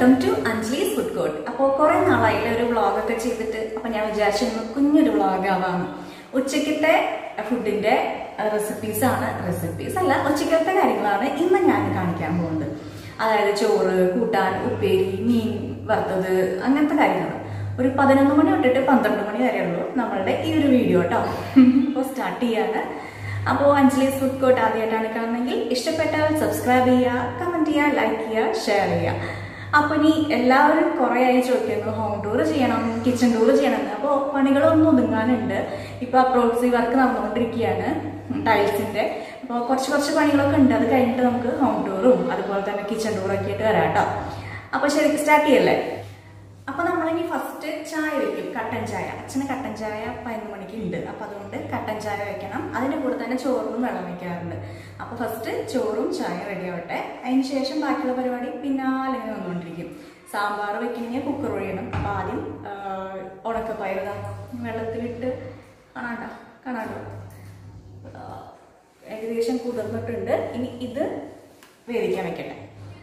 Welcome to Anjali's food court അപ്പോൾ കുറെ നാളായില്ല ഒരു വ്ളോഗൊക്കെ ചെയ്തിട്ട് അപ്പൊ ഞാൻ വിചാരിച്ചു ഇന്ന് കുഞ്ഞൊരു വ്ളോഗ് ആവാം ഉച്ചക്കത്തെ ഫുഡിന്റെ റെസിപ്പീസ് ആണ് റെസിപ്പീസ് അല്ല ഉച്ചക്കത്തെ കാര്യങ്ങളാണ് ഇന്ന് ഞാൻ കാണിക്കാൻ പോകുന്നത് അതായത് ചോറ് കൂട്ടാൻ ഉപ്പേരി മീൻ വറുത്തത് അങ്ങനത്തെ കാര്യങ്ങൾ ഒരു പതിനൊന്ന് മണി തൊട്ടിട്ട് പന്ത്രണ്ട് മണി വരെ ഉള്ളൂ നമ്മളുടെ ഈ ഒരു വീഡിയോ കേട്ടോ അപ്പോൾ സ്റ്റാർട്ട് ചെയ്യാണ് അപ്പോൾ അഞ്ജലീസ് ഫുഡ് കോർട്ട് ആദ്യമായിട്ടാണ് കാണുന്നെങ്കിൽ ഇഷ്ടപ്പെട്ടാൽ സബ്സ്ക്രൈബ് ചെയ്യുക കമന്റ് ചെയ്യുക ലൈക്ക് ചെയ്യുക ഷെയർ ചെയ്യുക അപ്പോൾ ഇനി എല്ലാവരും കുറേ ആയി ചോദിക്കുന്നു ഹോം ടൂർ ചെയ്യണം കിച്ചൺ ടൂർ ചെയ്യണം അപ്പോൾ പണികളൊന്നും ഒതുങ്ങാനുണ്ട് ഇപ്പോൾ അപ്രോക്സി വർക്ക് നടന്നുകൊണ്ടിരിക്കുകയാണ് ടൈൽസിന്റെ അപ്പോൾ കുറച്ച് കുറച്ച് പണികളൊക്കെ ഉണ്ട് അത് കഴിഞ്ഞിട്ട് നമുക്ക് ഹോം ടൂറും അതുപോലെ തന്നെ കിച്ചൺ ടൂറൊക്കെ ആയിട്ട് വരാം കേട്ടോ അപ്പോൾ ശരിക്കും സ്റ്റാർട്ട് ചെയ്യല്ലേ അപ്പൊ നമ്മളിനി ഫസ്റ്റ് ചായ വെക്കും കട്ടൻ ചായ അച്ഛന് കട്ടൻ ചായ പതിനൊന്ന് മണിക്ക് ഉണ്ട് അപ്പൊ അതുകൊണ്ട് കട്ടൻ ചായ വെക്കണം അതിന്റെ കൂടെ തന്നെ ചോറിനും വെള്ളം വെക്കാറുണ്ട് അപ്പൊ ഫസ്റ്റ് ചോറും ചായ റെഡി ആവട്ടെ അതിന് ശേഷം ബാക്കിയുള്ള പരിപാടി പിന്നാലെ ഇങ്ങനെ വന്നുകൊണ്ടിരിക്കും സാമ്പാർ വെക്കണമെങ്കിൽ കുക്കർ ഒഴിയണം അപ്പൊ ആദ്യം ആ, ഉണക്കപ്പയർ ദാ വെള്ളത്തിലിട്ട് കാണാണ്ട കാണാണ്ടോ ആ, ഏകദേശം കുതിർന്നിട്ടുണ്ട് ഇനി ഇത് വേവിക്കാൻ വെക്കട്ടെ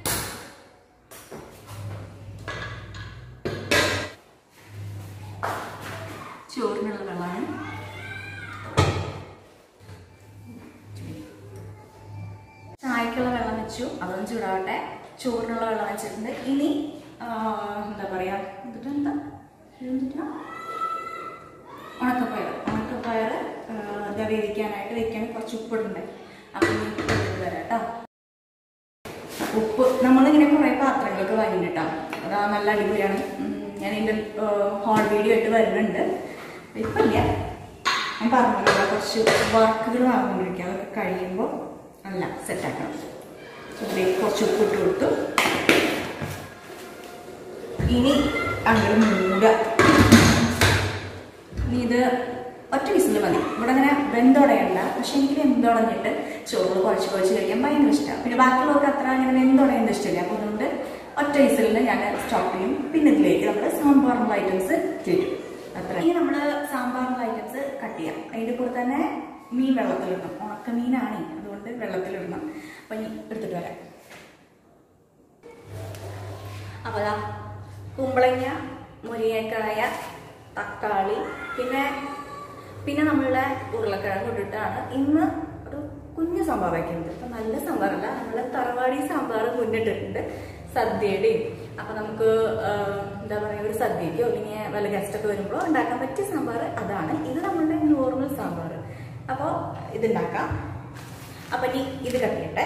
ചോറിനുള്ള വെള്ളമാണ് ചായക്കുള്ള വെള്ളം വെച്ചു അതൊന്നും ചൂടാവട്ടെ ചോറിനുള്ള വെള്ളം വെച്ചിട്ടുണ്ട് ഇനി ആ, എന്താ പറയാ എന്നിട്ട് എന്താ ഇതെന്തിട്ടാ? ഉണക്കപ്പയർ ഉണക്കപ്പയർ ആ, ഇതാ വേവിക്കാനായിട്ട് വെക്കാൻ കുറച്ച് ഉപ്പിടണ്ടേ അപ്പം ഇനി ഉപ്പിട്ട് തരാം കേട്ടോ ഉപ്പ് നമ്മളിങ്ങനെ കുറേ പാത്രങ്ങളൊക്കെ വാങ്ങിയിട്ടാ അതാ നല്ല അടിപൊളിയാണ് ഉം, ഞാൻ ഇതിൻ്റെ ഹോൾ വീഡിയോ ആയിട്ട് വരുന്നുണ്ട് ഇപ്പം ഇല്ല ഞാൻ പറഞ്ഞല്ലോ കുറച്ച് വർക്കുകൾ വാങ്ങിക്കൊണ്ടിരിക്കുക അതൊക്കെ കഴിയുമ്പോൾ അല്ല സെറ്റാക്കണം ഇതിലേക്ക് കുറച്ച് ഉപ്പ് ഇട്ട് കൊടുത്തു ഇനി അങ്ങോട്ട് മൂടുക ഇനി ഇത് ഒറ്റ വിസിൽ മതി ഇവിടെ അങ്ങനെ വെന്തുടയണ്ട പക്ഷെ എനിക്ക് വെന്തുടഞ്ഞിട്ട് ചോറ് കുഴച്ച് കുഴച്ച് കഴിക്കാൻ ഭയങ്കര ഇഷ്ടമാണ് പിന്നെ ബാക്കിയുള്ളവർക്ക് അത്ര അങ്ങനെ വെന്തുടയുന്നത് ഇഷ്ടമില്ല അപ്പോൾ അതുകൊണ്ട് ഒറ്റ വിസിലിന് ഞാൻ സ്റ്റോപ്പ് ചെയ്യും പിന്നെ ഇതിലേക്ക് നമ്മൾ സാമ്പാറിനുള്ള ഐറ്റംസ് തരും അത്ര ഇനി നമ്മൾ സാമ്പാറിനുള്ള ഐറ്റംസ് കട്ട് ചെയ്യാം അതിൻ്റെ കൂടെ തന്നെ മീൻ വെള്ളത്തിലിടണം ഉണക്ക മീനാണ് അതുകൊണ്ട് വെള്ളത്തിലിടണം അപ്പം ഇനി എടുത്തിട്ട് വരാം അപ്പോൾ അതാ കുമ്പളങ്ങ മുരിങ്ങക്കായ തക്കാളി പിന്നെ പിന്നെ നമ്മളുടെ ഉരുളക്കിഴങ്ങ് ഇട്ടിട്ടാണ് ഇന്ന് ഒരു കുഞ്ഞു സാമ്പാർ വയ്ക്കുന്നത് അപ്പം നല്ല സാമ്പാറല്ല നമ്മളെ തറവാടി സാമ്പാർ മുന്നിട്ടിട്ടുണ്ട് സദ്യയുടെയും അപ്പം നമുക്ക് ആ, എന്താ പറയുക ഒരു സദ്യക്കോ അല്ലെങ്കിൽ വല്ല ഗസ്റ്റൊക്കെ വരുമ്പോൾ ഉണ്ടാക്കാൻ പറ്റിയ സാമ്പാർ അതാണ് ഇത് നമ്മളുടെ നോർമൽ സാമ്പാർ അപ്പോൾ ഇതുണ്ടാക്കാം അപ്പം ഇനി ഇത് കട്ടിയട്ടെ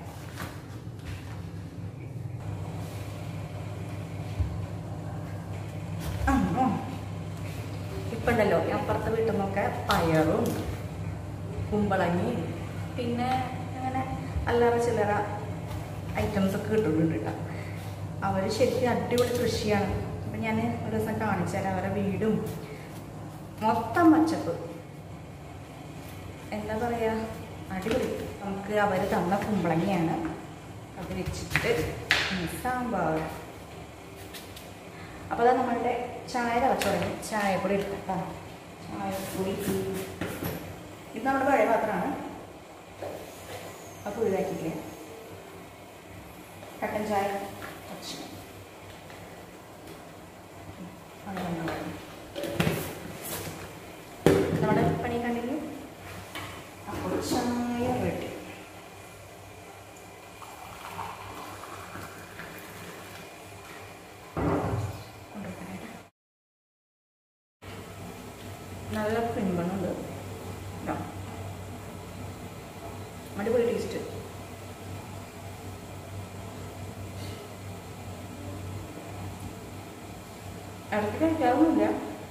അമ്മോ ഇപ്പം ഉണ്ടല്ലോ ഈ അപ്പുറത്തെ വീട്ടിൽ നിന്നൊക്കെ പയറും കുമ്പളങ്ങയും പിന്നെ അങ്ങനെ അല്ലറ ചില്ലറ ഐറ്റംസ് ഒക്കെ കിട്ടുന്നുണ്ട് കേട്ടോ അവർ ശരിക്കും അടിപൊളി കൃഷിയാണ് അപ്പം ഞാൻ ഒരു ദിവസം കാണിച്ചു തരാം അവരുടെ വീടും മൊത്തം പച്ചപ്പ് എന്താ പറയുക അടിപൊളി നമുക്ക് അവർ തന്ന കുമ്പളങ്ങയാണ് അത് വെച്ചിട്ട് ഇനി സാമ്പാർ അപ്പോൾ അതാ നമ്മളുടെ ചായ തിളച്ച് തുടങ്ങി ചായപ്പൊടി എടുക്കട്ടോ ചായപ്പൊടി ഇത് നമ്മുടെ പഴയ പാത്രമാണ് അപ്പോൾ ഒഴിവാക്കിയില്ലേ കട്ടൻ ചായ കുറച്ച് അത് നന്നായി. നമ്മുടെ പണി കണ്ടിന്യൂ അപ്പോൾ ചായ റെഡി കൊണ്ടുവരാനായിട്ട് നല്ല പിൻപണുണ്ട് കേട്ടോ അടിപൊളി ടേസ്റ്റ് ഇടയ്ക്ക് കഴിക്കാവുന്നില്ല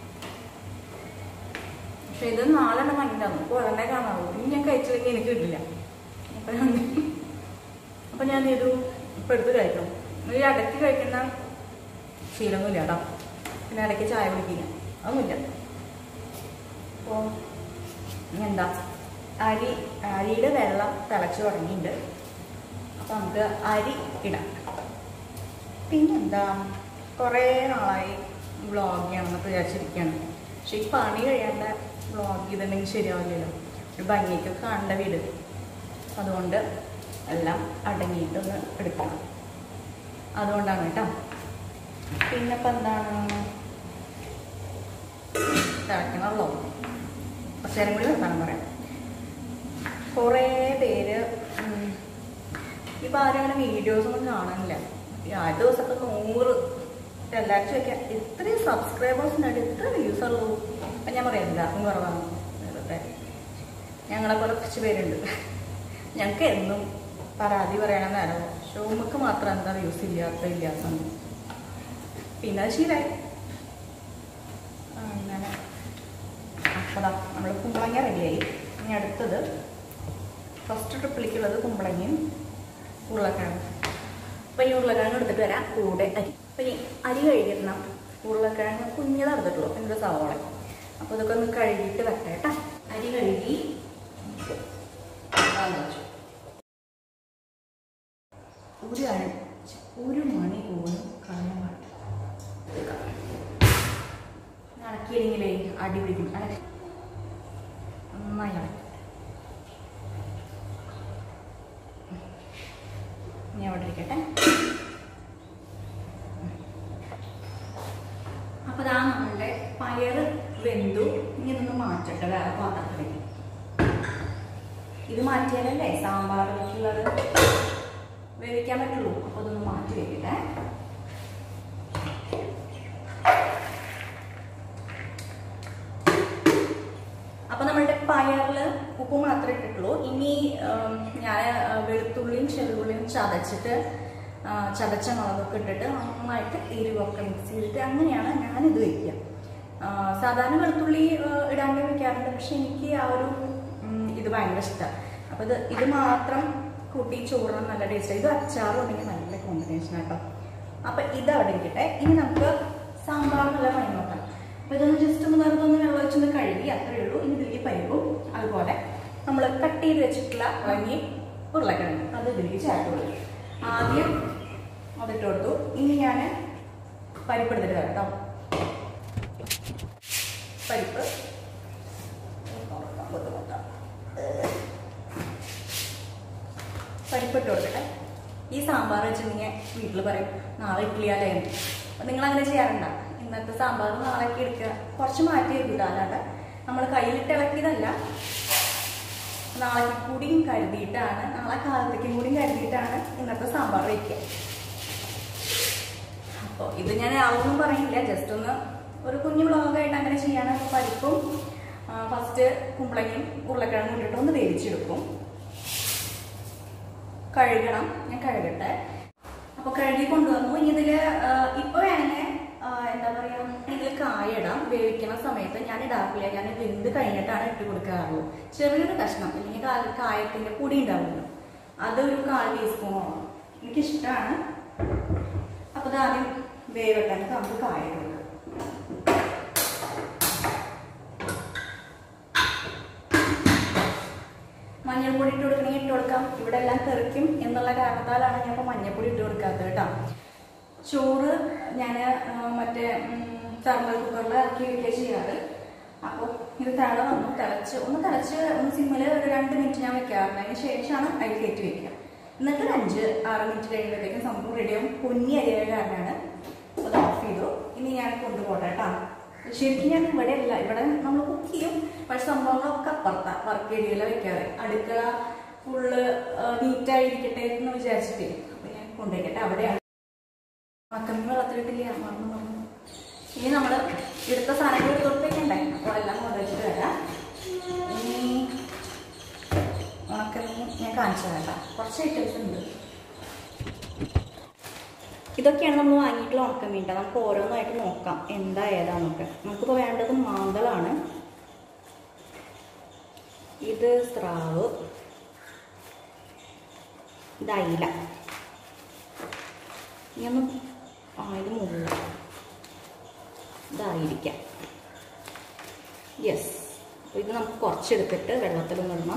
പക്ഷെ ഇത് നാലെണ്ണം വാങ്ങിട്ടാണ് അപ്പോൾ ഒരെണ്ണേ കാണാവൂ ഇനി ഞാൻ കഴിച്ചില്ലെങ്കിൽ എനിക്ക് കിട്ടില്ല അപ്പം ഞാൻ അപ്പം ഞാൻ ഇത് ഇപ്പം എടുത്ത് കഴിക്കണം ഈ ഇടയ്ക്ക് കഴിക്കുന്ന ശീലമൊന്നുമില്ല കേട്ടോ പിന്നെ ഇടയ്ക്ക് ചായ കുടിക്കില്ല അതൊന്നുമില്ല അപ്പോൾ ഇനി എന്താ അരി അരിയുടെ വെള്ളം തിളച്ച് തുടങ്ങിയിട്ടുണ്ട് അപ്പം നമുക്ക് അരി ഇടാം പിന്നെന്താ കുറേ നാളായി വ്ളോഗ് ചെയ്യണമെന്നൊക്കെ വിചാരിച്ചിരിക്കുകയാണ് പക്ഷെ ഈ പണി കഴിയാണ്ട് വ്ളോഗ് ചെയ്തിട്ടുണ്ടെങ്കിൽ ശരിയാവില്ലല്ലോ ഒരു ഭംഗിക്കൊക്കെ കാണേണ്ട വീട് അതുകൊണ്ട് എല്ലാം അടങ്ങിയിട്ടൊന്ന് എടുക്കണം അതുകൊണ്ടാണ് കേട്ടോ പിന്നെ ഇപ്പം എന്താണ് തിളയ്ക്കണമല്ലോ കുറച്ച് നേരം കൂടി വർത്താനം പറയാം കുറേ പേര് ഉം, ഇപ്പം ആരും അങ്ങനെ വീഡിയോസ് ഒന്നും കാണാനില്ല ഈ ആദ്യ ദിവസമൊക്കെ നൂറ് എല്ലാവരും ചോദിക്കാം ഇത്രയും സബ്സ്ക്രൈബേഴ്സിനായിട്ട് ഇത്ര വ്യൂസ് ഉള്ളൂ അപ്പം ഞാൻ പറയാം എല്ലാവർക്കും കുറവാണ് വെറുതെ ഞങ്ങളെ പോലെ കുറച്ച് പേരുണ്ട് ഞങ്ങൾക്ക് എന്നും പരാതി പറയണം നേരം ഷോമുക്ക് മാത്രം എന്താ വ്യൂസ് ഇല്ലാത്ത ഇല്ലാത്ത പിന്നെ അത് ശീലായി അങ്ങനെ അപ്പതാ നമ്മൾ കുമ്പളങ്ങ റെഡിയായി ഇനി അടുത്തത് ഫസ്റ്റ് ട്രിപ്പിലേക്കുള്ളത് കുമ്പളങ്ങയും ഉരുളക്കിഴങ്ങും അപ്പം ഈ ഉരുളക്കിഴങ്ങ് എടുത്തിട്ട് വരാം കൂടെ അരി അപ്പം ഈ അരി കഴുകിയിടണം ഉരുളക്കിഴങ്ങ് കുഞ്ഞത് എടുത്തിട്ടുള്ളൂ എൻ്റെ സവോള അപ്പോൾ ഇതൊക്കെ ഒന്ന് കഴുകിയിട്ട് വെക്കാം കേട്ടോ അരി കഴുകി വെക്കാൻ വെച്ചു. ഒരു അഴ ഒരു മണി പോലും കളയാൻ പാടില്ല അടക്കിയില്ലെങ്കിലേ അടി പിടിക്കും അടക്കി നന്നായി അടക്കി ഇനി അവിടെ ഇരിക്കട്ടെ അപ്പൊ ഇതാ നമ്മളുടെ പയറ് വെന്തു ഇനി ഇതൊന്ന് മാറ്റട്ടെ വേറെ പാത്രത്തിലേക്ക് ഇത് മാറ്റിയാലല്ലേ സാമ്പാറിലേക്കുള്ളത് വേവിക്കാൻ പറ്റുള്ളൂ അപ്പൊ ഇതൊന്ന് മാറ്റി വെക്കട്ടെ അപ്പൊ നമ്മളുടെ പയറില് ഉപ്പ് മാത്രമേ ഇട്ടിട്ടുള്ളൂ ഇനി ഉം, ഞാൻ ആ, വെളുത്തുള്ളിയും ചെറുള്ളിയും ചതച്ചിട്ട് ആ, ചതച്ച മുളകൊക്കെ ഇട്ടിട്ട് നന്നായിട്ട് എരിവൊക്കെ മിക്സ് ചെയ്തിട്ട് അങ്ങനെയാണ് ഞാനിത് വയ്ക്കുക ആ, സാധാരണ വെളുത്തുള്ളി ആ, ഇടാണ്ട് വെക്കാറുണ്ട് പക്ഷെ എനിക്ക് ആ ഒരു ഉം, ഇത് ഭയങ്കര ഇഷ്ടമാണ് അപ്പൊ ഇത് ഇത് മാത്രം കൂട്ടി ചോറിന് നല്ല ടേസ്റ്റ് ഇത് അച്ചാറും ഉണ്ടെങ്കിൽ നല്ല കോമ്പിനേഷൻ ആട്ടോ അപ്പൊ ഇത് അവിടെ ഇരിക്കട്ടെ ഇനി നമുക്ക് സാമ്പാറിനുള്ള പണി നോക്കാം അപ്പൊ ഇതൊന്ന് ജസ്റ്റ് ഒന്ന് വെറുതെ ഒന്ന് വെള്ളം വെച്ചൊന്ന് കഴുകി അത്രയേ ഉള്ളൂ ഇനി ഇതിലേക്ക് പരിപ്പും അതുപോലെ നമ്മൾ കട്ട് ചെയ്ത് വെച്ചിട്ടുള്ള ഉണങ്ങി ഉരുളക്കിഴങ്ങ് അത് ഇതിലേക്ക് ചേർത്ത് കൊടുക്കും ആദ്യം അതിട്ട് കൊടുത്തു ഇനി ഞാൻ പരിപ്പ് എടുത്തിട്ട് വരാം കേട്ടോ പരിപ്പ് തുറക്കാം, ബുദ്ധിമുട്ടാണ്. പരിപ്പിട്ട് കൊടുക്കട്ടെ ഈ സാമ്പാർ വെച്ചിട്ടുണ്ടെങ്കിൽ വീട്ടിൽ പറയും നാളെ ഇഡ്ഡലിയാലേ അപ്പം നിങ്ങൾ അങ്ങനെ ചെയ്യാറുണ്ട ഇന്നത്തെ സാമ്പാർ നാളേക്ക് എടുക്കുക കുറച്ച് മാറ്റി വെക്കുക അല്ലാണ്ട് നമ്മൾ കയ്യിലിട്ട് ഇളക്കിയതല്ല നാളേക്ക് കൂടിയും കരുതിയിട്ടാണ് നാളെ കാലത്തേക്കും കൂടിയും കരുതിയിട്ടാണ് ഇന്നത്തെ സാമ്പാർ വയ്ക്കുക അപ്പോൾ ഇത് ഞാൻ ആളൊന്നും പറയില്ല ജസ്റ്റ് ഒന്ന് ഒരു കുഞ്ഞു വ്ളോഗായിട്ട് അങ്ങനെ ചെയ്യാണ് അപ്പോൾ പരിപ്പും ഫസ്റ്റ് കുമ്പളങ്ങയും ഉരുളക്കിഴങ്ങും ഇട്ടിട്ട് ഒന്ന് വേവിച്ചെടുക്കും കഴുകണം ഞാൻ കഴുകട്ടെ അപ്പൊ കഴുകി കൊണ്ടുവന്നു ഇനി ഇതില് ആ, ഇപ്പൊ വേണമെങ്കിൽ ആ, എന്താ പറയാ ഇതിൽ കായ ഇടാം വേവിക്കുന്ന സമയത്ത് ഞാൻ ഇടാറില്ല ഞാൻ വെന്ത് കഴിഞ്ഞിട്ടാണ് ഇട്ട് കൊടുക്കാറുള്ളൂ ചെറിയൊരു കഷ്ണം അല്ലെങ്കിൽ കാ- കായത്തിന്റെ പൊടി ഉണ്ടാവുമല്ലോ അതൊരു കാൽ ടീസ്പൂണോളം എനിക്കിഷ്ടമാണ് അപ്പൊ ഇത് ആദ്യം വേവട്ടെ എന്നിട്ട് നമുക്ക് കായ ഇട്ട് കൊടുക്കാം മഞ്ഞൾപ്പൊടി ഇട്ട് കൊടുക്കണമെങ്കിൽ ഇട്ട് കൊടുക്കാം ഇവിടെ എല്ലാം തെറിക്കും എന്നുള്ള കാരണത്താലാണ് ഞാൻ ഇപ്പോൾ മഞ്ഞൾപ്പൊടി ഇട്ട് കൊടുക്കാത്തത് കേട്ടോ ചോറ് ഞാൻ മറ്റേ തെർമൽ കുക്കറിൽ ഇറക്കി വെക്കുക ചെയ്യാറ് അപ്പോൾ ഇത് തിള വന്നു തിളച്ച് ഒന്ന് തിളച്ച് ഒന്ന് സിമ്മിൽ ഒരു രണ്ട് മിനിറ്റ് ഞാൻ വെക്കാറുണ്ട് അതിന് ശേഷമാണ് അരി കയറ്റി വെക്കുക എന്നിട്ട് ഒരു അഞ്ച് ആറ് മിനിറ്റ് കഴിയുമ്പോഴത്തേക്കും സംഭവം റെഡിയാവും പൊന്നി അരിയായ കാരണമാണ് അത് ഓഫ് ചെയ്തു ഇനി ഞാൻ കൊണ്ടുപോട്ടെ കേട്ടോ ശരിക്കും ഞാൻ ഇവിടെ അല്ല ഇവിടെ നമ്മൾ കുക്ക് ചെയ്യും പക്ഷെ സംഭവങ്ങളൊക്കെ അപ്പുറത്താ വർക്ക് ഏരിയയിലാണ് വെക്കാറ് അടുക്കള ഫുള്ള് നീറ്റായിരിക്കട്ടെ എന്ന് വിചാരിച്ചിട്ടേ അപ്പൊ ഞാൻ കൊണ്ടുപോയിക്കട്ടെ അവിടെയാണ് മക്കമ്മി വെള്ളത്തിലിട്ടില്ല മറന്നു മറന്നു ഇനി നമ്മൾ എടുത്ത സാധനങ്ങൾ എടുത്തോട്ട് വെക്കണ്ടേ അപ്പോൾ എല്ലാം കൊണ്ടുവച്ചിട്ട് വരാം ഇനി ഉണക്കമീൻ ഞാൻ കാണിച്ചു തരാം കേട്ടോ കുറച്ച് ഐറ്റംസ് ഉണ്ട് ഇതൊക്കെയാണ് നമ്മൾ വാങ്ങിയിട്ടുള്ള ഉണക്കമീൻ ട്ടോ. നമുക്ക് ഓരോന്നായിട്ട് നോക്കാം എന്താ ഏതാന്നൊക്കെ നമുക്കിപ്പോൾ വേണ്ടത് മാന്തളാണ് ഇത് സ്രാവ് ഇത് അയില ഇനി ഒന്ന് ആ ഇത് മുള്ള ഇതായിരിക്കാം യെസ് അപ്പോൾ ഇത് നമുക്ക് കുറച്ചെടുത്തിട്ട് വെള്ളത്തിലൊന്ന് ഇടണം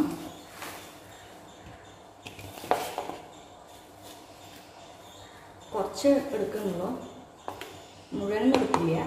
കുറച്ച് എടുക്കുന്നുള്ളൂ മുഴുവനും എടുക്കില്ല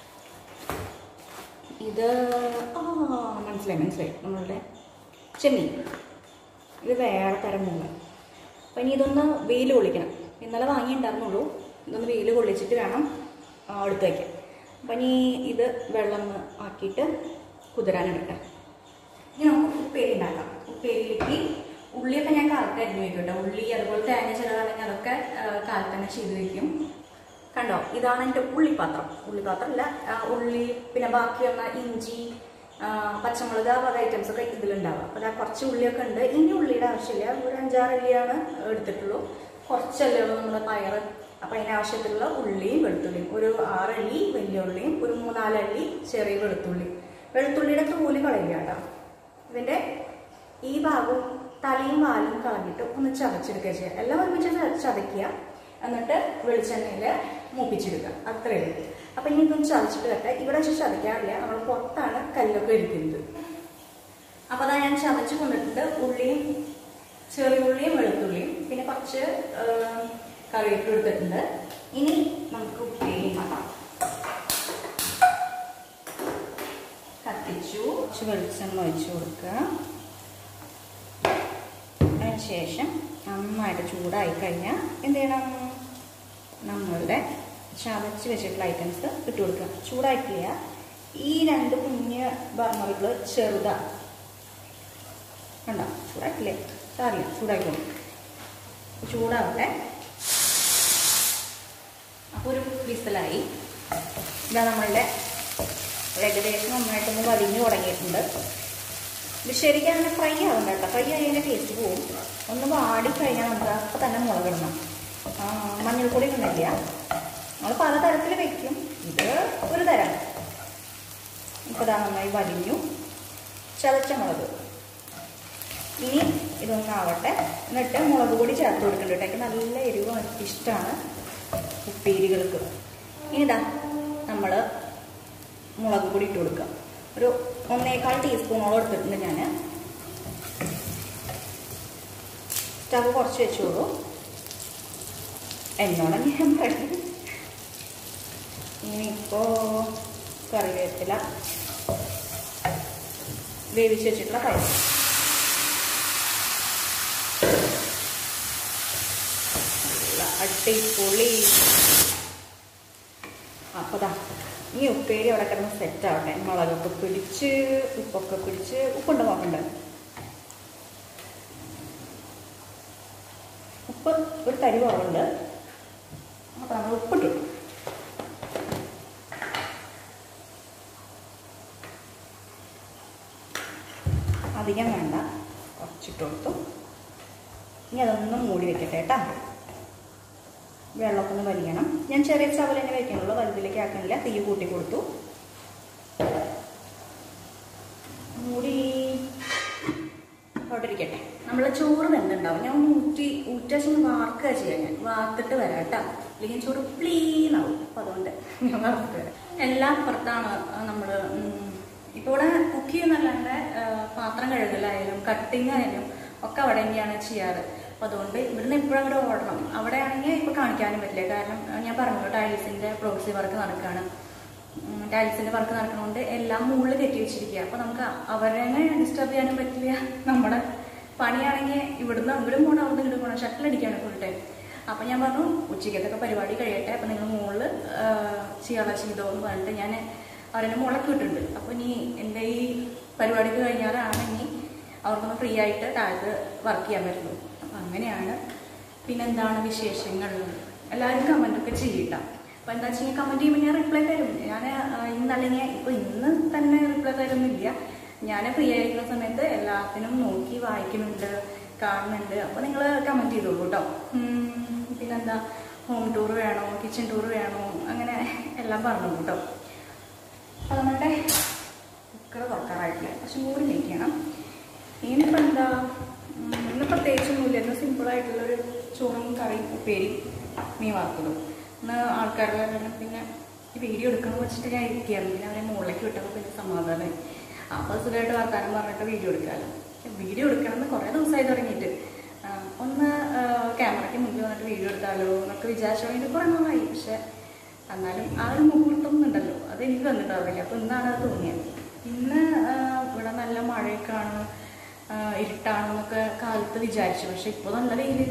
ഇത് ആ മനസ്സിലായി മനസ്സിലായി നമ്മളുടെ ചെമ്മീൻ ഇത് വേറെ തരം മുള്ള അപ്പം ഇനി ഇതൊന്ന് വെയിൽ കൊള്ളിക്കണം ഇന്നലെ വാങ്ങിയിട്ടുണ്ടായിരുന്നുള്ളൂ ഇതൊന്ന് വെയിൽ കൊള്ളിച്ചിട്ട് വേണം ആ, എടുത്ത് വയ്ക്കാം അപ്പം ഇനി ഇത് വെള്ളം ഒന്ന് ആക്കിയിട്ട് കുതിരാനെടുക്കാം ഇനി നമുക്ക് ഉപ്പേരി ഉണ്ടാക്കാം ഉപ്പേരിയിലേക്ക് ഉള്ളിയൊക്കെ ഞാൻ കാലത്ത് അരിഞ്ഞു വെക്കും കേട്ടോ ഉള്ളി അതുപോലെ തേങ്ങ ചിലവാണെങ്കിൽ അതൊക്കെ ആ, കാലത്ത് തന്നെ ചെയ്ത് വെക്കും കണ്ടോ ഇതാണ് എൻ്റെ ഉള്ളിപ്പാത്രം ഉള്ളിപ്പാത്രം അല്ല ആ, ഉള്ളി പിന്നെ ബാക്കി വന്ന ഇഞ്ചി ആ, പച്ചമുളക് ആ വക ഐറ്റംസ് ഒക്കെ ഇതിലുണ്ടാവുക അപ്പോൾ അതാ കുറച്ച് ഉള്ളിയൊക്കെ ഉണ്ട് ഇനി ഉള്ളിയുടെ ആവശ്യമില്ല ഒരു അഞ്ചാറ് അല്ലിയാണ് എടുത്തിട്ടുള്ളൂ കുറച്ചല്ലേ ഉള്ളൂ നമ്മുടെ പയറ് അപ്പം അതിന് ആവശ്യത്തിലുള്ള ഉള്ളിയും വെളുത്തുള്ളിയും ഒരു ആറല്ലി വലിയ ഉള്ളിയും ഒരു മൂന്നാലല്ലി ചെറിയ വെളുത്തുള്ളി വെളുത്തുള്ളിയുടെ തൂല് കളയില്ല കേട്ടോ ഇതിൻ്റെ ഈ ഭാഗവും തലയും വാലും കളഞ്ഞിട്ട് ഒന്ന് ചതച്ചെടുക്കുക ചെയ്യുക എല്ലാം ഒരുമിച്ച് ച- ചതയ്ക്കുക എന്നിട്ട് വെളിച്ചെണ്ണയിൽ മൂപ്പിച്ചെടുക്കുക അത്രയേ ഉള്ളൂ അപ്പം ഇനി ഇതൊന്ന് ചതച്ചിട്ട് വരട്ടെ ഇവിടെ വെച്ച് ചതയ്ക്കാറില്ല നമ്മൾ പുറത്താണ് കല്ലൊക്കെ ഇരിക്കുന്നത് അപ്പോൾ അതാ ഞാൻ ചതച്ച് കൊണ്ടിട്ടുണ്ട് ഉള്ളിയും ചെറിയ ഉള്ളിയും വെളുത്തുള്ളിയും പിന്നെ കുറച്ച് കറിവേപ്പില എടുത്തിട്ടുണ്ട് ഇനി നമുക്ക് ഉപ്പേരി ഉണ്ടാക്കാം കത്തിച്ചു കുറച്ച് വെളിച്ചെണ്ണ ഒഴിച്ചു കൊടുക്കുക അതിന് ശേഷം നന്നായിട്ട് ചൂടായി കഴിഞ്ഞാൽ എന്ത് ചെയ്യണം നമ്മളുടെ ചതച്ച് വെച്ചിട്ടുള്ള ഐറ്റംസ് ഇട്ട് കൊടുക്കുക ചൂടായിട്ടില്ല ഈ രണ്ട് കുഞ്ഞ് ബർണറുകൾ ചെറുതാണ് കണ്ടോ ചൂടായിട്ടില്ലേ സാറില്ല ചൂടായിക്കോളും ചൂടാവട്ടെ അപ്പോൾ ഒരു വിസലായി ഇതാ നമ്മളുടെ ഏകദേശം നന്നായിട്ടൊന്ന് വലിഞ്ഞു തുടങ്ങിയിട്ടുണ്ട് ഇത് ശരിക്കും അങ്ങനെ ഫ്രൈ ആവണ്ട കേട്ടോ ഫ്രൈ ആയതിൻ്റെ ടേസ്റ്റ് പോവും ഒന്ന് വാടി കഴിഞ്ഞാൽ നമുക്ക് അപ്പം തന്നെ മുളകിടണം ആ, മഞ്ഞൾപ്പൊടി ഒന്നുമില്ല നമ്മൾ പലതരത്തിൽ വെക്കും ഇത് ഒരു തരം ഇപ്പോൾ ഇതാ നന്നായി വലിഞ്ഞു ചതച്ച മുളക് ഇനി ഇതൊന്നാവട്ടെ എന്നിട്ട് മുളക് പൊടി ചേർത്ത് കൊടുക്കുന്നുണ്ട് കേട്ടോ എനിക്ക് നല്ല എരിവ് ഇഷ്ടമാണ് ഉപ്പേരികൾക്ക് ഇനി ഇതാ നമ്മൾ മുളക് പൊടി ഇട്ട് കൊടുക്കുക ഒരു ഒന്നേകാൽ ടീസ്പൂണോളം എടുത്തിട്ടുണ്ട് ഞാൻ സ്റ്റവ് കുറച്ച് വെച്ചോളൂ എന്നോടാണ് ഞാൻ പറയുന്നത് ഇനിയിപ്പോൾ കറിവേപ്പില വേവിച്ച് വെച്ചിട്ടുള്ള പയർ നല്ല അടിപൊളി അപ്പതാ ഈ ഉപ്പേരി അവിടെ കിടന്ന് സെറ്റ് ആവട്ടെ മുളകൊക്കെ പിടിച്ച് ഉപ്പൊക്കെ പിടിച്ച് ഉപ്പുണ്ട് നോക്കണ്ട ഉപ്പ് ഒരു തരി കുറവുണ്ട് അപ്പം നമ്മൾ ഉപ്പിട്ടു അധികം വേണ്ട കുറച്ചിട്ട് കൊടുത്തു ഇനി അതൊന്നും മൂടി വെക്കട്ടെ കേട്ടോ വെള്ളമൊക്കെ ഒന്ന് വലിയണം ഞാൻ ചെറിയ ചവൽ തന്നെ വെക്കണുള്ളൂ വലുതിലേക്ക് ആക്കണില്ല തീ കൂട്ടി കൊടുത്തു മൂടി അവിടെ ഇരിക്കട്ടെ നമ്മളെ ചോറ് വെന്തുണ്ടാവും ഞാൻ ഒന്ന് ഊറ്റി ഊറ്റാശം വാർക്കുക ചെയ്യാം ഞാൻ വാർത്തിട്ട് വരാം കേട്ടോ അല്ലെങ്കിൽ ചോറ് പ്ലീനാവും അപ്പം അതുകൊണ്ട് ഞാൻ വാർത്തിട്ട് വരാം എല്ലാം പുറത്താണ് നമ്മൾ ഇപ്പോൾ ഇവിടെ കുക്ക് ചെയ്യുന്നല്ലാണ്ട് ആ, പാത്രം കഴുകലായാലും കട്ടിങ് ആയാലും ഒക്കെ അവിടെ തന്നെയാണ് ചെയ്യാറ് അപ്പം അതുകൊണ്ട് ഇവിടുന്ന് ഇപ്പോഴും അങ്ങോട്ട് ഓടണം അവിടെ ആണെങ്കിൽ ഇപ്പോൾ കാണിക്കാനും പറ്റില്ല കാരണം ആ, ഞാൻ പറഞ്ഞു ടൈൽസിൻ്റെ പ്രോക്സി വർക്ക് നടക്കുകയാണ് ടൈൽസിൻ്റെ വർക്ക് നടക്കുന്നതുകൊണ്ട് എല്ലാം മുകളിൽ കെട്ടി വെച്ചിരിക്കുക അപ്പോൾ നമുക്ക് അവരെ ഡിസ്റ്റർബ് ചെയ്യാനും പറ്റില്ല നമ്മുടെ പണിയാണെങ്കിൽ ഇവിടുന്ന് അങ്ങോട്ടും പോകണം അവിടുന്ന് ഇങ്ങോട്ട് പോകണം ഷട്ടിലടിക്കാണ് ഫുൾ ടൈം അപ്പം ഞാൻ പറഞ്ഞു ഉച്ചയ്ക്കത്തൊക്കെ പരിപാടി കഴിയട്ടെ അപ്പം നിങ്ങൾ മുകളിൽ ചെയ്യാനുള്ള ചെയ്തോ എന്ന് പറഞ്ഞിട്ട് ഞാൻ അവരെന്നെ മുളക്ക് വിട്ടിട്ടുണ്ട് അപ്പോൾ ഇനി എൻ്റെ ഈ പരിപാടിക്ക് കഴിഞ്ഞാലാണെങ്കിൽ അവർക്കൊന്ന് ഫ്രീ ആയിട്ട് താഴത്ത് വർക്ക് ചെയ്യാൻ പറ്റുള്ളൂ അപ്പം അങ്ങനെയാണ് പിന്നെന്താണ് വിശേഷങ്ങൾ എല്ലാവരും കമൻറ്റൊക്കെ ചെയ്യട്ടാം അപ്പോൾ എന്താ വെച്ചാൽ കമൻറ്റ് ചെയ്യുമ്പോൾ ഞാൻ റിപ്ലൈ തരും ഞാൻ ഇന്നല്ലെങ്കിൽ ഇപ്പോൾ ഇന്ന് തന്നെ റിപ്ലൈ തരുന്നില്ല ഞാൻ ഫ്രീ ആയിരിക്കുന്ന സമയത്ത് എല്ലാത്തിനും നോക്കി വായിക്കുന്നുണ്ട് കാണുന്നുണ്ട് അപ്പോൾ നിങ്ങൾ കമൻറ്റ് ചെയ്തോളൂ കേട്ടോ ഉം, പിന്നെന്താ ഹോം ടൂർ വേണോ കിച്ചൺ ടൂർ വേണോ അങ്ങനെ എല്ലാം പറഞ്ഞോളൂ കേട്ടോ അപ്പോൾ നമ്മളുടെ കുക്കർ തുറക്കാറായിട്ടില്ല പക്ഷെ കൂടി നിൽക്കണം ഇനിയിപ്പോൾ എന്താ ഉം, ഇന്ന് പ്രത്യേകിച്ചൊന്നുമില്ല ഇന്ന് സിമ്പിളായിട്ടുള്ളൊരു ചോറും കറിയും ഉപ്പേരി മീൻ വറുത്തതും ഇന്ന് ആൾക്കാരുടെ കാരണം പിന്നെ ഈ വീഡിയോ എടുക്കണം വെച്ചിട്ട് ഞാൻ ഇരിക്കുകയായിരുന്നു പിന്നെ അവരെ മുകളിലേക്ക് വിട്ടപ്പോൾ പിന്നെ സമാധാനമായി അപ്പോൾ സുഖമായിട്ട് വർത്താനം പറഞ്ഞിട്ട് വീഡിയോ എടുക്കാമല്ലോ വീഡിയോ എടുക്കണം എന്ന് കുറേ ദിവസമായി തുടങ്ങിയിട്ട് ആ, ഒന്ന് ക്യാമറയ്ക്ക് മുന്നിൽ വന്നിട്ട് വീഡിയോ എടുത്താലോ എന്നൊക്കെ വിചാരിച്ചു വേണ്ടി കുറേ നാളായി പക്ഷെ എന്നാലും ആ ഒരു മുഹൂർത്തം ഉണ്ടല്ലോ അത് എനിക്ക് വന്നിട്ടാവില്ല അപ്പോൾ ഇന്നാണ് അത് തോന്നിയത് ഇന്ന് ആ, ഇവിടെ നല്ല മഴയൊക്കെയാണ് ആ, ഇരുട്ടാണെന്നൊക്കെ കാലത്ത് വിചാരിച്ചു പക്ഷെ ഇപ്പോൾ നല്ല വെയിൽ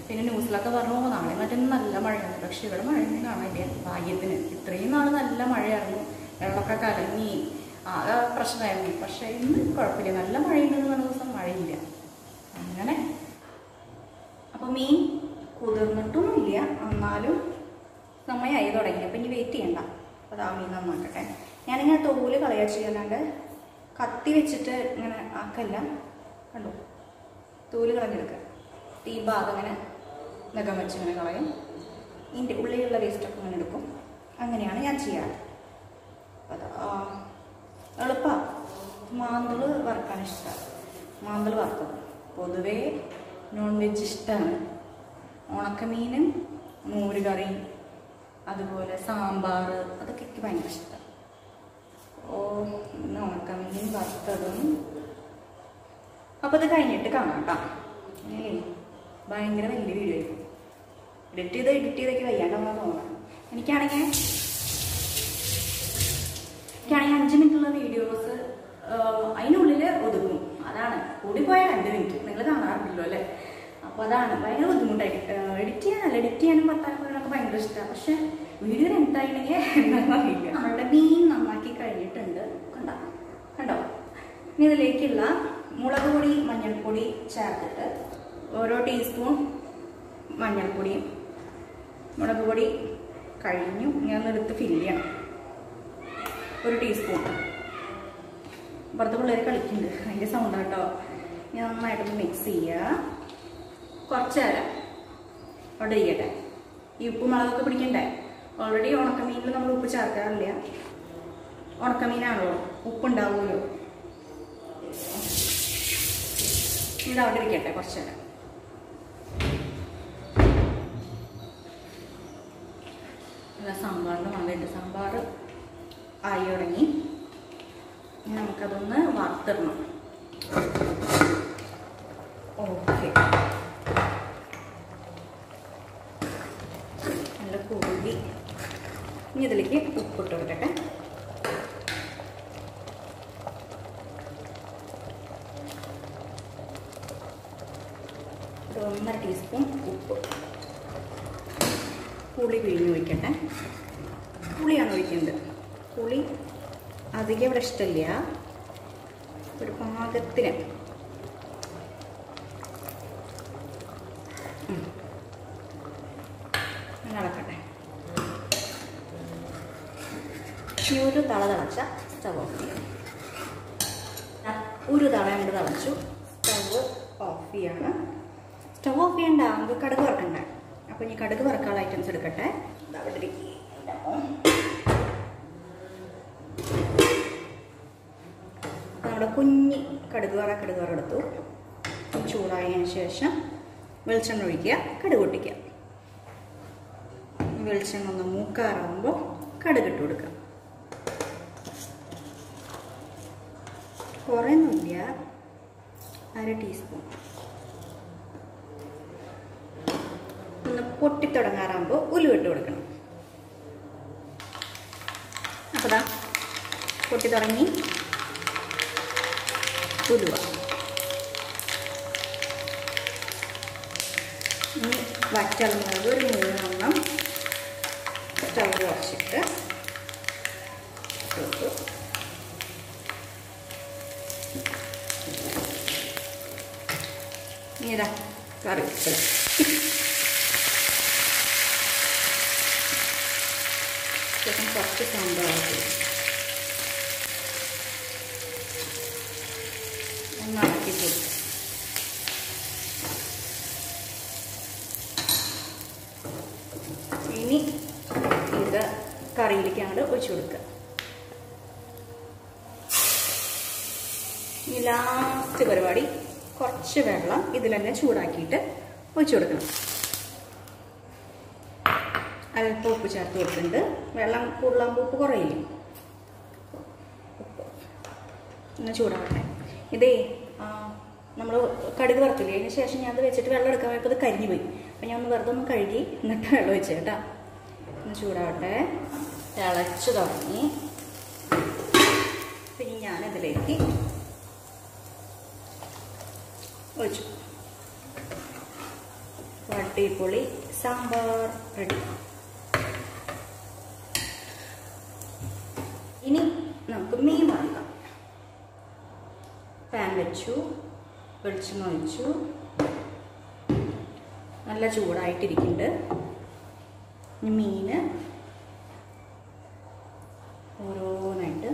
പിന്നെ ന്യൂസിലൊക്കെ പറഞ്ഞു നാളെ മറ്റൊന്നും നല്ല മഴയാണ് പക്ഷെ ഇവിടെ മഴയൊന്നും കാണാനില്ല ഭാഗ്യത്തിന് ഇത്രയും നാൾ നല്ല മഴയായിരുന്നു വെള്ളമൊക്കെ കലങ്ങി ആകെ പ്രശ്നമായിരുന്നു പക്ഷെ ഇന്ന് കുഴപ്പമില്ല നല്ല മഴയുണ്ടെന്ന് പറഞ്ഞ ദിവസം മഴയില്ല അങ്ങനെ അപ്പോൾ മീൻ കുതിർന്നിട്ടൊന്നുമില്ല എന്നാലും സമയമായി തുടങ്ങി അപ്പം ഇനി വെയിറ്റ് ചെയ്യണ്ട അപ്പോൾ ആ മീൻ നന്നാക്കട്ടെ ഞാനിങ്ങനെ തോല് കളയാ ചെയ്യല്ലാണ്ട് കത്തി വെച്ചിട്ട് ഇങ്ങനെ ആക്കല്ല കണ്ടു തോല് കളഞ്ഞെടുക്കുക ഈ ഭാഗം ഇങ്ങനെ നഖം വെച്ച് ഇങ്ങനെ കളയും ഇതിൻ്റെ ഉള്ളിലുള്ള വേസ്റ്റൊക്കെ ഇങ്ങനെ എടുക്കും അങ്ങനെയാണ് ഞാൻ ചെയ്യാറ് അതാ എളുപ്പമാണ് മാന്തൾ വറുക്കാൻ ഇഷ്ടമാണ് മാന്തൾ വറുത്തത് പൊതുവേ നോൺ വെജ് ഇഷ്ടമാണ് ഉണക്കമീനും മോര് കറി അതുപോലെ സാമ്പാർ അതൊക്കെ എനിക്ക് ഭയങ്കര ഇഷ്ടമാണ് ഓ ഇന്ന് ഉണക്കമീൻ വറുത്തതും അപ്പോൾ ഇത് കഴിഞ്ഞിട്ട് കാണാം കേട്ടോ ഏയ് ഭയങ്കര വലിയ വീഡിയോ ആയിരിക്കും എഡിറ്റ് ചെയ്ത് എഡിറ്റ് ചെയ്തൊക്കെ വയ്യാണ്ടാവുന്ന തോന്നണം എനിക്കാണെങ്കിൽ എനിക്കാണെങ്കിൽ അഞ്ച് മിനിറ്റുള്ള വീഡിയോസ് അതിനുള്ളിൽ ഒതുക്കും അതാണ് കൂടിപ്പോയ രണ്ട് മിനിറ്റ് നിങ്ങൾ കാണാറില്ലല്ലോ അല്ലേ അപ്പോൾ അതാണ് ഭയങ്കര ബുദ്ധിമുട്ടായി എഡിറ്റ് ചെയ്യാനല്ല എഡിറ്റ് ചെയ്യാനും വർത്താനം പറയാനൊക്കെ ഭയങ്കര ഇഷ്ടമാണ് പക്ഷെ വീഡിയോ എന്തായില്ലെങ്കിൽ എന്താണെന്ന് അറിയില്ല നമ്മളുടെ മീൻ നന്നാക്കി കഴിഞ്ഞിട്ടുണ്ട് കണ്ടോ കണ്ടോ ഇനി ഇതിലേക്കുള്ള മുളക് പൊടി മഞ്ഞൾപ്പൊടി ചേർത്തിട്ട് ഓരോ ടീസ്പൂൺ മഞ്ഞൾപ്പൊടിയും മുളക് പൊടി കഴിഞ്ഞു ഞാൻ എടുത്ത് ഫില്ല് ചെയ്യണം ഒരു ടീസ്പൂൺ പുറത്ത് പിള്ളേർ കളിക്കുന്നുണ്ട് അതിൻ്റെ സൗണ്ട് കേട്ടോ ഞാൻ നന്നായിട്ടൊന്ന് മിക്സ് ചെയ്യുക കുറച്ച് നേരം അവിടെ ഇരിക്കട്ടെ ഈ ഉപ്പ് മുളകൊക്കെ പിടിക്കണ്ടേ ഓൾറെഡി ഉണക്കമീനിൽ നമ്മൾ ഉപ്പ് ചേർക്കാറില്ല ഉണക്കമീനാണല്ലോ ഉപ്പുണ്ടാവുമല്ലോ ഇത് അവിടെ ഇരിക്കട്ടെ കുറച്ച് നേരം അല്ല സാമ്പാറിൻ്റെ മണലുണ്ട് സാമ്പാർ ആയി തുടങ്ങി ഇനി നമുക്കതൊന്ന് വറുത്തിടണം ഓക്കെ നല്ല കുറുകി ഇനി ഇതിലേക്ക് ഉപ്പിട്ട് കൊടുക്കട്ടെ ഒരു ഒന്നര ടീസ്പൂൺ ഉപ്പ് പുളി പിഴിഞ്ഞ് ഒഴിക്കട്ടെ പുളിയാണ് ഒഴിക്കേണ്ടത് പുളി അധികം ഇവിടെ ഇഷ്ടമില്ല ഒരു പാകത്തിന് ഉം. അങ്ങനെ ഇളക്കട്ടെ ഇനി ഒരു തള തിളച്ച സ്റ്റവ് ഓഫ് ചെയ്യാം ദാ ഒരു തള അങ്ങോട്ട് തിളച്ചു സ്റ്റവ് ഓഫ് ചെയ്യാണ് സ്റ്റവ് ഓഫ് ചെയ്യണ്ട നമുക്ക് കടുക് വറക്കണ്ടേ അപ്പോൾ ഇനി കടുക് വറക്കാനുള്ള ഐറ്റംസ് എടുക്കട്ടെ ദാ അവിടെ ഇരിക്കുന്നു. അപ്പോൾ നമ്മുടെ കുഞ്ഞി കടുക് വറ കടുക് വറ എടുത്തു ചൂടായതിനു ശേഷം വെളിച്ചെണ്ണ ഒഴിക്കുക കടുക് പൊട്ടിക്കുക വെളിച്ചെണ്ണ ഒന്ന് മൂക്കാറാകുമ്പോൾ കടുക് ഇട്ട് കൊടുക്കുക കുറേയൊന്നുമില്ല അര ടീസ്പൂൺ ഒന്ന് പൊട്ടിത്തുടങ്ങാറാകുമ്പോൾ ഉലുവിട്ട് കൊടുക്കണം അപ്പോൾ ദാ പൊട്ടി തുടങ്ങി ഉലുവ ഇനി വറ്റൽമുളക് ഒരു മൂന്നെണ്ണം സ്റ്റവ് കുറച്ചിട്ട് ഇട്ടു ഇനി ഇതാ കറിവേപ്പില ശേഷം കുറച്ച് സാമ്പാർ ഒന്ന് ഇളക്കി കൊടുക്കും ഇനി ഇത് കറിയിലേക്ക് അങ്ങോട്ട് ഒഴിച്ചു കൊടുക്കുക ഇനി ലാസ്റ്റ് പരിപാടി കുറച്ച് വെള്ളം ഇതിൽ തന്നെ ചൂടാക്കിയിട്ട് ഒഴിച്ചു കൊടുക്കണം അല്പം ഉപ്പ് ചേർത്ത് കൊടുത്തിട്ടുണ്ട് വെള്ളം കൂടുതലാകുമ്പോൾ ഉപ്പ് കുറയില്ലേ ഉപ്പ് ഒന്ന് ചൂടാവട്ടെ ഇതേ നമ്മൾ കടുക് വറുത്തില്ലേ അതിന് ശേഷം ഞാൻ അത് വെച്ചിട്ട് വെള്ളം എടുക്കാൻ പോയപ്പോൾ ഇത് കരിഞ്ഞു പോയി അപ്പം ഞാൻ ഒന്ന് വെറുതെ ഒന്ന് കഴുകി എന്നിട്ട് വെള്ളം ഒഴിച്ചു കേട്ടോ ഒന്ന് ചൂടാവട്ടെ തിളച്ച് തുടങ്ങി പിന്നെ ഞാനതിലേക്ക് ഒഴിച്ചു വഴറ്റി അടിപൊളി സാമ്പാർ റെഡി ഇനി നമുക്ക് മീൻ വറക്കാം പാൻ വെച്ചു വെളിച്ചെണ്ണ ഒഴിച്ചു നല്ല ചൂടായിട്ടിരിക്കുന്നുണ്ട് ഇനി മീന് ഓരോന്നായിട്ട്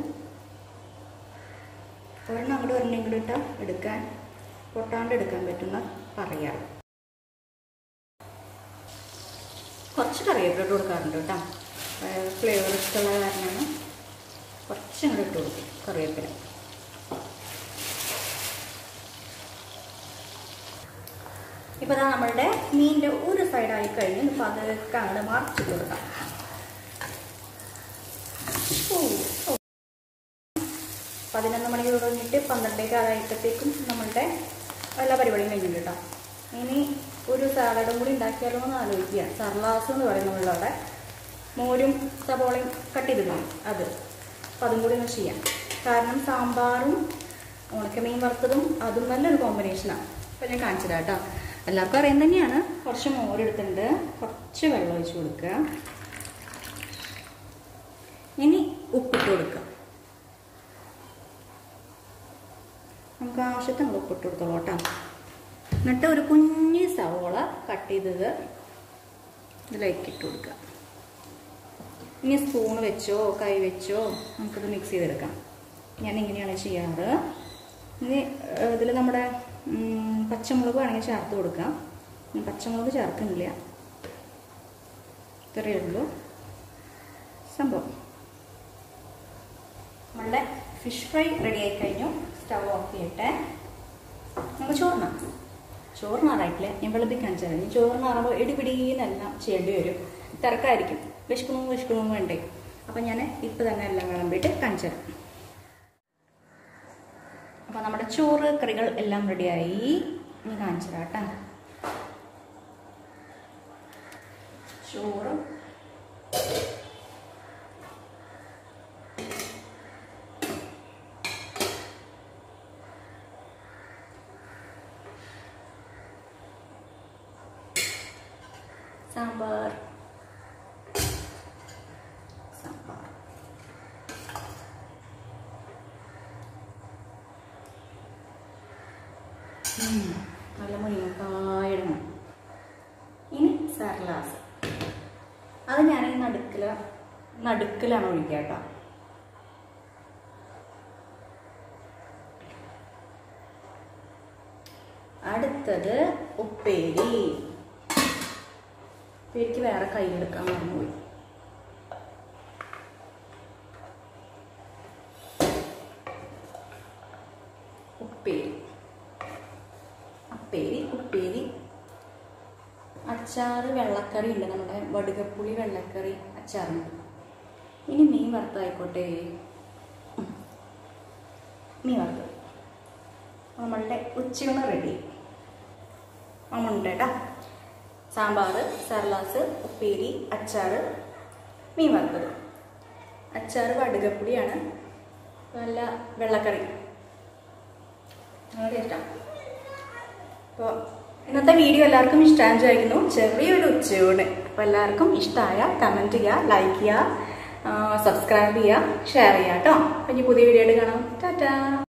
ഒരെണ്ണം അങ്ങോട്ട് ഒരെണ്ണം ഇങ്ങോട്ട് ഇട്ടാൽ എടുക്കാൻ പൊട്ടാണ്ട് എടുക്കാൻ പറ്റുന്ന പറയാം കുറച്ച് കറിവേപ്പില ഇട്ട് കൊടുക്കാറുണ്ട് കേട്ടോ ഫ്ലേവർ ഇഷ്ടമുള്ള കാരണമാണ് കുറച്ച് ഇങ്ങോട്ട് ഇട്ട് കൊടുക്കും കറിവേപ്പില ഇപ്പോൾ ഇതാ നമ്മളുടെ മീനിൻ്റെ ഒരു സൈഡായി കഴിഞ്ഞ് ഇപ്പോൾ അതൊക്കെ അങ്ങോട്ട് മറിച്ച് കൊടുക്കാം ഓ ഓ. പതിനൊന്ന് മണിക്ക് തുടങ്ങിയിട്ട് പന്ത്രണ്ടേക്ക് ആയപ്പോഴത്തേക്കും നമ്മളുടെ എല്ലാ പരിപാടിയും കഴിഞ്ഞിട്ടുണ്ട് കേട്ടോ ഇനി ഒരു സാലഡും കൂടി ഉണ്ടാക്കിയാലോ എന്ന് ആലോചിക്കുക സർലാസ് എന്ന് പറയും നമ്മളവിടെ മോരും സബോളയും കട്ട് ചെയ്തില്ലേ അത് അപ്പം അതും കൂടി ഒന്ന് ചെയ്യാം കാരണം സാമ്പാറും ഉണക്കമീൻ വറുത്തതും അതും നല്ലൊരു കോമ്പിനേഷനാണ് അപ്പം ഞാൻ കാണിച്ചു തരാം കേട്ടോ എല്ലാവർക്കും അറിയാൻ തന്നെയാണ് കുറച്ച് മോരെടുത്തിട്ടുണ്ട് കുറച്ച് വെള്ളം ഒഴിച്ച് കൊടുക്കുക ഇനി ഉപ്പിട്ട് കൊടുക്കുക നമുക്ക് ആവശ്യത്തിന് ഉപ്പിട്ട് കൊടുത്തോളൂ കേട്ടോ എന്നിട്ട് ഒരു കുഞ്ഞ് സവോള കട്ട് ചെയ്തത് ഇതിലേക്ക് ഇട്ട് കൊടുക്കുക ഇനി സ്പൂൺ വെച്ചോ കൈ വെച്ചോ നമുക്കിത് മിക്സ് ചെയ്തെടുക്കാം ഞാൻ ഇങ്ങനെയാണ് ചെയ്യാറ് ഇനി ഇതിൽ നമ്മുടെ ഉം, പച്ചമുളക് വേണമെങ്കിൽ ചേർത്ത് കൊടുക്കാം ഞാൻ പച്ചമുളക് ചേർക്കുന്നില്ല ഇത്രയേ ഉള്ളൂ സംഭവം നമ്മളുടെ ഫിഷ് ഫ്രൈ റെഡി ആയി കഴിഞ്ഞു സ്റ്റവ് ഓഫ് ചെയ്യട്ടെ നമുക്ക് ചോറിനാം ചോറിനാറായിട്ടില്ല ഞാൻ വെളുപ്പി കാണിച്ചു തരാം ചോറിനാറുമ്പോൾ ഇടിപിടിയെന്നെല്ലാം ചെയ്യേണ്ടി വരും തിരക്കായിരിക്കും വിശക്കണോ വിശക്കണോ വേണ്ടേ അപ്പം ഞാൻ ഇപ്പം തന്നെ എല്ലാം വിളമ്പിയിട്ട് കാണിച്ചു തരാം അപ്പോൾ നമ്മുടെ ചോറ് കറികൾ എല്ലാം റെഡിയായി ഇനി കാണിച്ചു തരാം കേട്ടോ ചോറ് സാമ്പാർ സാമ്പാർ ഉം, നല്ല മുരിങ്ങക്കായുടെ മണം. ഇനി സർലാസ് അത് ഞാൻ ഈ നടുക്കില നടുക്കിലാണ് ഒഴിക്കുക കേട്ടോ അടുത്തത് ഉപ്പേരി ഉപ്പേരിക്ക് വേറെ കയ്യിലെടുക്കാൻ മറന്നുപോയി ഉപ്പേരി അപ്പേരി ഉപ്പേരി അച്ചാറ് വെള്ളക്കറി ഉണ്ട് നമ്മുടെ വടുകപ്പുളി വെള്ളക്കറി അച്ചാറുണ്ട് ഇനി മീൻ വറുത്തായിക്കോട്ടെ ഉം. മീൻ വറുത്തത് നമ്മളുടെ ഉച്ചയൂണ് റെഡി അമ്മുണ്ട് കേട്ടോ സാമ്പാർ സർലാസ് ഉപ്പേരി അച്ചാറ് മീൻ വറുത്തത് അച്ചാറ് വടുകപ്പുളിയാണ് നല്ല വെള്ളക്കറി നല്ല ടേസ്റ്റാണ് അപ്പോൾ ഇന്നത്തെ വീഡിയോ എല്ലാവർക്കും ഇഷ്ടമാണെന്ന് വിചാരിക്കുന്നു ചെറിയൊരു ഉച്ചയൂണ് അപ്പോൾ എല്ലാവർക്കും ഇഷ്ടമായ കമൻറ്റ് ചെയ്യുക ലൈക്ക് ചെയ്യുക സബ്സ്ക്രൈബ് ചെയ്യുക ഷെയർ ചെയ്യുക കേട്ടോ അപ്പം ഇനി പുതിയ വീഡിയോ ആയിട്ട് കാണാം ടാറ്റാ